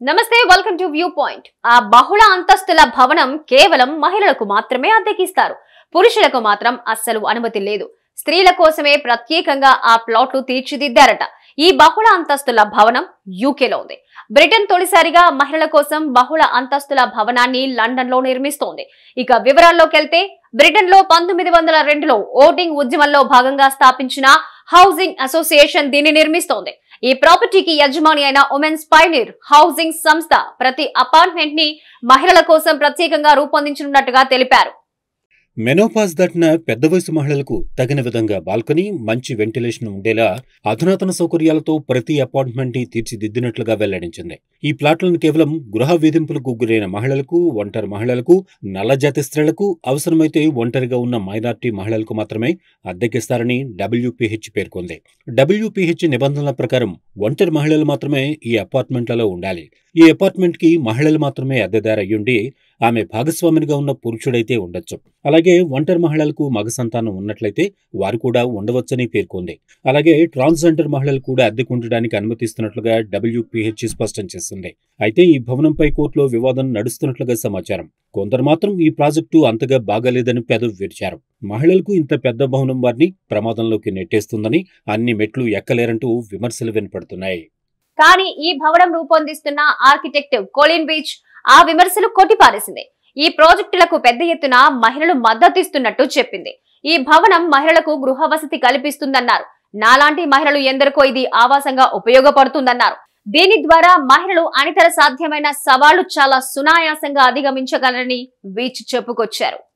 నమస్తే welcome to view point ఆ బహుళ అంతస్తుల భవనం కేవలం మహిళలకు మాత్రమే అద్దెకిస్తారు పురుషులకు మాత్రం అస్సలు అనుమతి లేదు స్త్రీల కోసమే ప్రత్యేకంగా ఆ ప్లాట్లు తీర్చిదిద్దారట ఈ బహుళ అంతస్తుల భవనం యూకేలో ఉంది బ్రిటన్ తొలిసారిగా మహిళల కోసం బహుళ అంతస్తుల భవనాన్ని లండన్ లో నిర్మిస్తోంది ఇక వివరాల్లోకి వెళ్తే బ్రిటన్ లో పంతొమ్మిది వందల రెండులో ఓటింగ్ ఉద్యమంలో భాగంగా స్థాపించిన హౌసింగ్ అసోసియేషన్ దీన్ని నిర్మిస్తోంది ఈ ప్రాపర్టీకి యజమాని అయిన ఉమెన్స్ పైనీర్ హౌసింగ్ సంస్థ ప్రతి అపార్ట్మెంట్ ని మహిళల కోసం ప్రత్యేకంగా రూపొందించనున్నట్టుగా తెలిపారు మెనోపాజ్ దాటిన పెద్ద వయసు మహిళలకు తగిన విధంగా బాల్కనీ మంచి వెంటిలేషన్ ఉండేలా అధునాతన సౌకర్యాలతో ప్రతి అపార్ట్మెంట్ ని తీర్చిదిద్దినట్లుగా వెల్లడించింది ఈ ప్లాట్లను కేవలం గృహ వేధింపులకు గురైన మహిళలకు ఒంటరి మహిళలకు నల్లజాతి స్త్రీలకు అవసరమైతే ఒంటరిగా ఉన్న మైనార్టీ మహిళలకు మాత్రమే అద్దెకిస్తారని డబ్ల్యూపీహెచ్ పేర్కొంది డబ్ల్యూపీహెచ్ నిబంధనల ప్రకారం ఒంటరి మహిళలు మాత్రమే ఈ అపార్ట్మెంట్లలో ఉండాలి ఈ అపార్ట్మెంట్ కి మహిళలు మాత్రమే అద్దెదారు అయ్యుండి ఆమె భాగస్వామినిగా ఉన్న పురుషుడైతే ఉండొచ్చు అలాగే ఒంటరి మహిళలకు మగ సంతానం ఉన్నట్లయితే వారు కూడా ఉండవచ్చని పేర్కొంది అలాగే ట్రాన్స్జెండర్ మహిళలు కూడా అద్దెకుండడానికి అనుమతిస్తున్నట్లుగా డబ్ల్యూపీహెచ్ స్పష్టం చేసింది అయితే ఈ భవనంపై కోర్టులో వివాదం నడుస్తున్నట్లుగా సమాచారం కొందరు మాత్రం ఈ ప్రాజెక్టు అంతగా బాగాలేదని పెదవి విరిచారు మహిళలకు ఇంత పెద్ద భవనం వారిని ప్రమాదంలోకి నెట్టేస్తుందని అన్ని మెట్లు ఎక్కలేరంటూ విమర్శలు వినపడుతున్నాయి కానీ ఈ భవనం రూపొందిస్తున్న ఆర్కిటెక్ట్ కోలిన్ బీచ్ ఆ విమర్శలు కొట్టిపారేసింది ఈ ప్రాజెక్టులకు పెద్ద ఎత్తున మహిళలు మద్దతిస్తున్నట్టు చెప్పింది ఈ భవనం మహిళలకు గృహ వసతి కల్పిస్తుందన్నారు నాలాంటి మహిళలు ఎందరికో ఇది ఆవాసంగా ఉపయోగపడుతుందన్నారు దీని ద్వారా మహిళలు అనితర సాధ్యమైన సవాళ్లు చాలా సునాయాసంగా అధిగమించగలరని బీచ్ చెప్పుకొచ్చారు